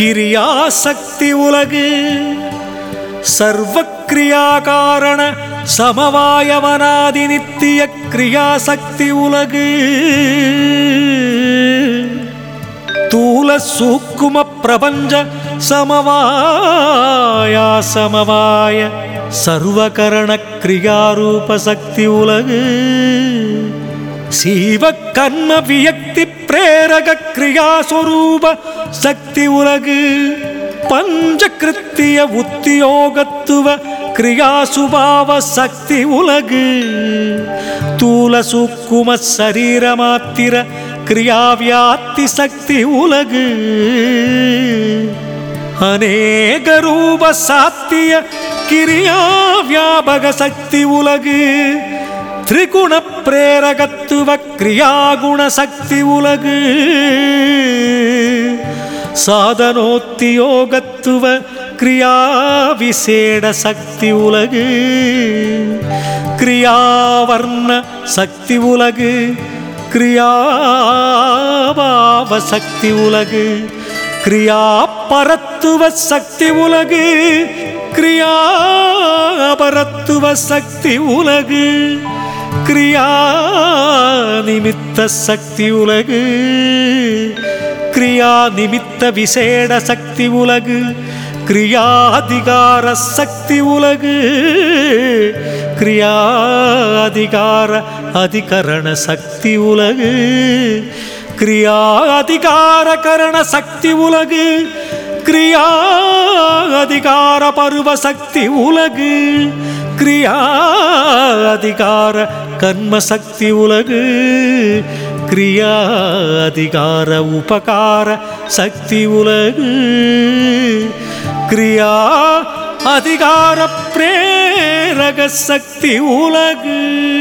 கிரியாசக்தி உலகு சர்வ கிரியாகாரண சமவாயவனாதி நித்திய கிரியாசக்தி உலகு தூல சூக்கும பிரபஞ்ச சமவாயா சமவாய சர்வகரண கிரியாரூப சக்தி உலகு சீவ கர்ம வியக்தி பிரேரக கிரியாஸ்வரூப சக்தி உலகு பஞ்சகிருத்திய உத்தியோகத்துவ கிரியாசுபாவ சக்தி உலகு தூல சூக்கும சரீர மாத்திர கிரியாவியாத்தி சக்தி உலகு அநேக ரூப சாத்திய கிரியா வியாபக சக்தி உலகு திரிகுண பிரேரகத்துவ கிரியாகுண சக்தி உலகு சாதனோத்தியோகத்துவ கிரியா விசேட சக்தி உலகு கிரியாவர்ண சக்தி உலகு கிரியாபாவ சக்தி உலகு கிரியா பரத்துவ சக்தி உலகு கிரியாபரத்துவ சக்தி உலகு கிரியா நிமித்த சக்தி உலகு கிரியா நிமித்த விசேட சக்தி உலகு கிரியாதிகார சக்தி உலகு கிரியாதிகார அதிகரண சக்தி உலகு கிரியா அதிகார கரண சக்தி உலகு கிரியா அதிகார பருவ சக்தி உலகு கிரியா அதிகார கர்ம சக்தி உலகு கிரியா அதிகார உபகார சக்தி உலகு கிரியா அதிகார பிரேரக சக்தி உலகு